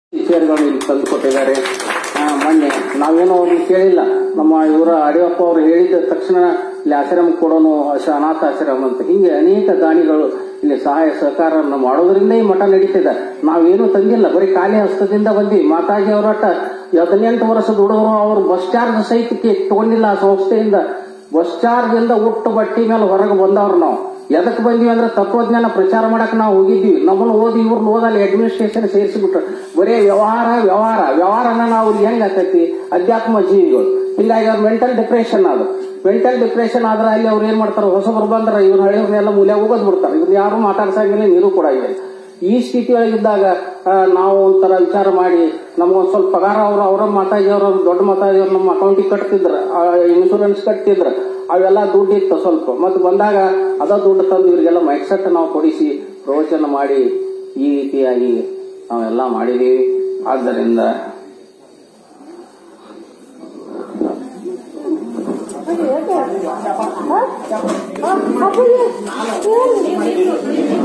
ಚೇರ್ಗಳನ್ನು ಇಲ್ಲಿ ತಂದು ಕೊಟ್ಟಿದ್ದಾರೆ ಆ, ಮೊನ್ನೆ ನಾವೇನೋ ಅವ್ರಿಗೆ ಕೇಳಿಲ್ಲ ನಮ್ಮ ಇವರ ಅಡಿಯಪ್ಪ ಅವರು ಹೇಳಿದ ತಕ್ಷಣ ಇಲ್ಲಿ ಆಶ್ರಮ ಕೊಡೋನು ಅಶ- ಅನಾಥ ಆಶ್ರಮ ಅಂತ ಹಿಂಗೆ ಅನೇಕ ದಾನಿಗಳು ಇಲ್ಲಿ ಸಹಾಯ ಸಹಕಾರವನ್ನು ಮಾಡೋದ್ರಿಂದ ಈ ಮಠ ನಡೀತಿದೆ ನಾವೇನು ತಂದಿಲ್ಲ ಬರೀ ಖಾಲಿ ಹಸ್ತದಿಂದ ಬಂದ್ವಿ ಮಾತಾಜಿ ಅವರಟ ಹದಿನೆಂಟು ವರ್ಷದ ಹುಡುಗರು ಅವರು ಬಸ್ ಚಾರ್ಜ್ ಸಹಿತಕ್ಕೆ ತಗೊಂಡಿಲ್ಲ ಆ ಸಂಸ್ಥೆಯಿಂದ ಬಸ್ ಚಾರ್ಜ್ ಇಂದ ಉಟ್ಟು ಬಟ್ಟಿ ಮೇಲೆ ಹೊರಗೆ ಬಂದವ್ರು ನಾವು ಎದಕ್ ಬಂದಿವಿ ಅಂದ್ರೆ ತತ್ವಜ್ಞಾನ ಪ್ರಚಾರ ಮಾಡಕ್ ನಾವು ಹೋಗಿದ್ವಿ ನಮ್ಮನ್ನು ಓದಿ ಇವ್ರನ್ನ ಓದಲ್ಲಿ ಅಡ್ಮಿನಿಸ್ಟ್ರೇಷನ್ ಸೇರಿಸಿಬಿಟ್ರು ಬರೀ ವ್ಯವಹಾರ ವ್ಯವಹಾರ ವ್ಯವಹಾರನ ನಾವು ಅವ್ರಿಗೆ ಹೆಂಗ್ ಆಕೈತಿ ಅಧ್ಯಾತ್ಮ ಜೀವಿಗಳು ಹಿಂಗಾಗಿ ಅವ್ರ ಮೆಂಟಲ್ ಡಿಪ್ರೆಷನ್ ಅದು ಮೆಂಟಲ್ ಡಿಪ್ರೆಷನ್ ಆದ್ರೆ ಅಲ್ಲಿ ಅವ್ರು ಏನ್ ಮಾಡ್ತಾರೆ ಹೊಸಬರು ಬಂದ್ರೆ ಇವ್ರು ಹಳೆಯವ್ರನ್ನೆಲ್ಲ ಮೂಲೆ ಹೋಗೋದ್ ಬಿಡ್ತಾರೆ ಇವ್ರು ಯಾರು ಮಾತಾಡ್ಸಂಗಿಲ್ಲ ನೀರು ಕೂಡ ಇಲ್ಲ ಈ ಸ್ಥಿತಿಯೊಳಗಿದ್ದಾಗ ಆ, ನಾವು ಒಂಥರ ವಿಚಾರ ಮಾಡಿ ನಮಗೊಂದ್ ಸ್ವಲ್ಪ ಪಗಾರ ಅವರು ಅವರ ಮಾತಾಜಿಯವರು ದೊಡ್ಡ ಮಾತಾಜಿಯವ್ರು ನಮ್ಮ ಅಕೌಂಟಿಗೆ ಕಟ್ತಿದ್ರ ಇನ್ಶೂರೆನ್ಸ್ ಕಟ್ತಿದ್ರ ಅವೆಲ್ಲ ದುಡ್ಡು ಇತ್ತು ಸ್ವಲ್ಪ ಮತ್ತೆ ಬಂದಾಗ ಅದ ದುಡ್ಡು ತಂದು ಇವರಿಗೆಲ್ಲ ಮೈಕ್ಸೆಟ್ ನಾವು ಕೊಡಿಸಿ ಪ್ರವಚನ ಮಾಡಿ ಈ ರೀತಿಯಾಗಿ ನಾವೆಲ್ಲ ಮಾಡಿದೀವಿ ಆದ್ದರಿಂದ ಅಪ್ಪ